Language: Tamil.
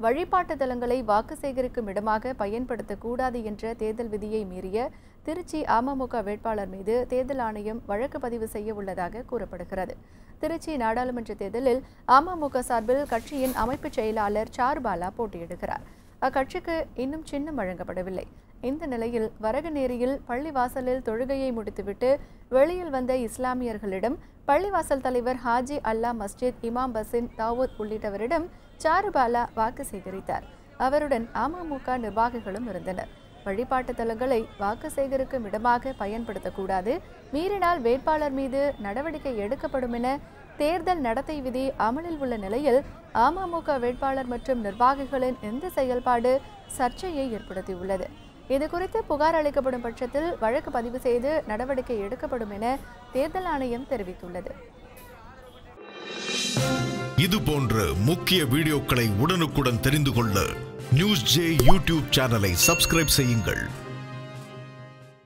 வழிபாட்டு தலங்களை வாக்கு சேகரிக்கும் இடமாக பயன்படுத்தக்கூடாது என்ற தேர்தல் விதியை மீறிய திருச்சி அமமுக வேட்பாளர் மீது தேர்தல் ஆணையம் வழக்கு பதிவு செய்ய உள்ளதாக கூறப்படுகிறது திருச்சி நாடாளுமன்ற தேர்தலில் அமமுக சார்பில் கட்சியின் அமைப்புச் செயலாளர் சார்பாலா போட்டியிடுகிறார் அக்கட்சிக்கு இன்னும் சின்னம் வழங்கப்படவில்லை இந்த நிலையில் வரகநேரியில் பள்ளிவாசலில் தொழுகையை முடித்துவிட்டு வெளியில் வந்த இஸ்லாமியர்களிடம் பள்ளிவாசல் தலைவர் ஹாஜி அல்லா மஸ்ஜித் இமாம் பசின் தாவூத் உள்ளிட்டவரிடம் சாருபாலா வாக்கு சேகரித்தார் அவருடன் அமமுக நிர்வாகிகளும் இருந்தனர் வழிபாட்டு தலங்களை வாக்கு சேகரிக்கும் இடமாக பயன்படுத்தக்கூடாது மீறினால் வேட்பாளர் மீது நடவடிக்கை எடுக்கப்படும் என தேர்தல் நடத்தை விதி அமலில் உள்ள நிலையில் அமமுக வேட்பாளர் மற்றும் நிர்வாகிகளின் இந்த செயல்பாடு சர்ச்சையை ஏற்படுத்தியுள்ளது இதுகுறித்து புகார் அளிக்கப்படும் பட்சத்தில் வழக்கு பதிவு செய்து நடவடிக்கை எடுக்கப்படும் என தேர்தல் ஆணையம் தெரிவித்துள்ளது இது போன்ற முக்கிய வீடியோக்களை உடனுக்குடன் தெரிந்து கொள்ள நியூஸ் ஜே யூடியூப் சேனலை சப்ஸ்கிரைப் செய்யுங்கள்